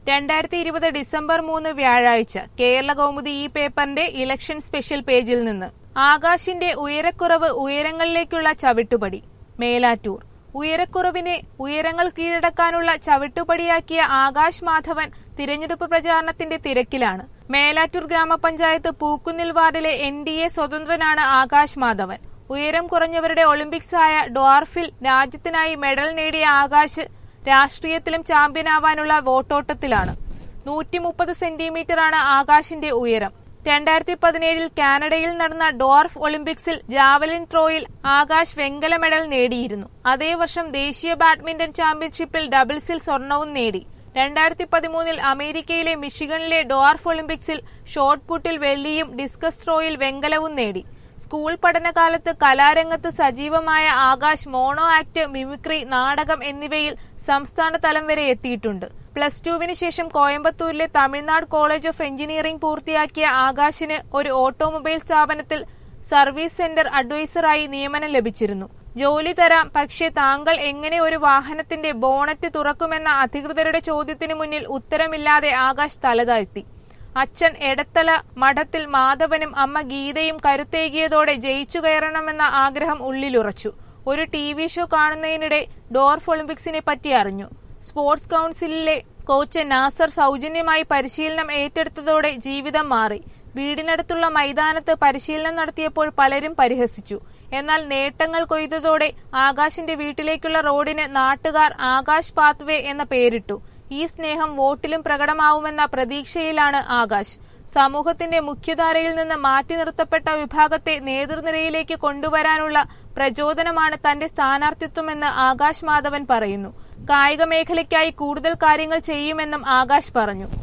രണ്ടായിരത്തി ഇരുപത് ഡിസംബർ മൂന്ന് വ്യാഴാഴ്ച കേരള കൗമുദി ഈ പേപ്പറിന്റെ ഇലക്ഷൻ സ്പെഷ്യൽ പേജിൽ നിന്ന് ആകാശിന്റെ ഉയരക്കുറവ് ഉയരങ്ങളിലേക്കുള്ള ചവിട്ടുപടി മേലാറ്റൂർ ഉയരക്കുറവിനെ ഉയരങ്ങൾ കീഴടക്കാനുള്ള ചവിട്ടുപടിയാക്കിയ ആകാശ് മാധവൻ തിരഞ്ഞെടുപ്പ് പ്രചാരണത്തിന്റെ തിരക്കിലാണ് മേലാറ്റൂർ ഗ്രാമപഞ്ചായത്ത് പൂക്കുന്നിൽ വാർഡിലെ എൻ ഡി എ സ്വതന്ത്രനാണ് ആകാശ് മാധവൻ ഉയരം കുറഞ്ഞവരുടെ ഒളിമ്പിക്സ് ആയ ഡ്വാർഫിൽ രാജ്യത്തിനായി മെഡൽ നേടിയ ആകാശ് രാഷ്ട്രീയത്തിലും ചാമ്പ്യനാവാനുള്ള വോട്ടോട്ടത്തിലാണ് നൂറ്റി മുപ്പത് സെന്റിമീറ്ററാണ് ആകാശിന്റെ ഉയരം രണ്ടായിരത്തി പതിനേഴിൽ കാനഡയിൽ നടന്ന ഡോർഫ് ഒളിമ്പിക്സിൽ ജാവലിൻ ത്രോയിൽ ആകാശ് വെങ്കല മെഡൽ നേടിയിരുന്നു അതേ വർഷം ദേശീയ ബാഡ്മിന്റൺ ചാമ്പ്യൻഷിപ്പിൽ ഡബിൾസിൽ സ്വർണവും നേടി രണ്ടായിരത്തി പതിമൂന്നിൽ അമേരിക്കയിലെ മിഷിഗണിലെ ഡോർഫ് ഒളിമ്പിക്സിൽ ഷോട്ട് പുട്ടിൽ വെള്ളിയും ഡിസ്കസ് ത്രോയിൽ വെങ്കലവും നേടി സ്കൂൾ പഠനകാലത്ത് കലാരംഗത്ത് സജീവമായ ആകാശ് മോണോ ആക്ട് മിമിക്രി നാടകം എന്നിവയിൽ സംസ്ഥാന തലം വരെ എത്തിയിട്ടുണ്ട് പ്ലസ് ടുവിന് ശേഷം കോയമ്പത്തൂരിലെ തമിഴ്നാട് കോളേജ് ഓഫ് എഞ്ചിനീയറിംഗ് പൂർത്തിയാക്കിയ ആകാശിന് ഒരു ഓട്ടോമൊബൈൽ സ്ഥാപനത്തിൽ സർവീസ് സെന്റർ അഡ്വൈസറായി നിയമനം ലഭിച്ചിരുന്നു ജോലി തരാം പക്ഷേ താങ്കൾ എങ്ങനെ ഒരു വാഹനത്തിന്റെ ബോണറ്റ് തുറക്കുമെന്ന അധികൃതരുടെ ചോദ്യത്തിനു മുന്നിൽ ഉത്തരമില്ലാതെ ആകാശ് തലതാഴ്ത്തി അച്ഛൻ എടത്തല മഠത്തിൽ മാധവനും അമ്മ ഗീതയും കരുത്തേകിയതോടെ ജയിച്ചു കയറണമെന്ന ആഗ്രഹം ഉള്ളിലുറച്ചു ഒരു ടി വി ഷോ കാണുന്നതിനിടെ ഡോർഫ് ഒളിമ്പിക്സിനെ പറ്റി അറിഞ്ഞു സ്പോർട്സ് കൗൺസിലിലെ കോച്ച് നാസർ സൗജന്യമായി പരിശീലനം ഏറ്റെടുത്തതോടെ ജീവിതം മാറി വീടിനടുത്തുള്ള മൈതാനത്ത് പരിശീലനം നടത്തിയപ്പോൾ പലരും പരിഹസിച്ചു എന്നാൽ നേട്ടങ്ങൾ കൊയ്തതോടെ ആകാശിന്റെ വീട്ടിലേക്കുള്ള റോഡിന് നാട്ടുകാർ ആകാശ് പാത്വേ എന്ന പേരിട്ടു ഈ സ്നേഹം വോട്ടിലും പ്രകടമാവുമെന്ന പ്രതീക്ഷയിലാണ് ആകാശ് സമൂഹത്തിന്റെ മുഖ്യധാരയിൽ നിന്ന് മാറ്റി നിർത്തപ്പെട്ട വിഭാഗത്തെ നേതൃനിരയിലേക്ക് കൊണ്ടുവരാനുള്ള പ്രചോദനമാണ് തന്റെ സ്ഥാനാർത്ഥിത്വമെന്ന് ആകാശ് മാധവൻ പറയുന്നു കായിക മേഖലയ്ക്കായി കൂടുതൽ കാര്യങ്ങൾ ചെയ്യുമെന്നും ആകാശ് പറഞ്ഞു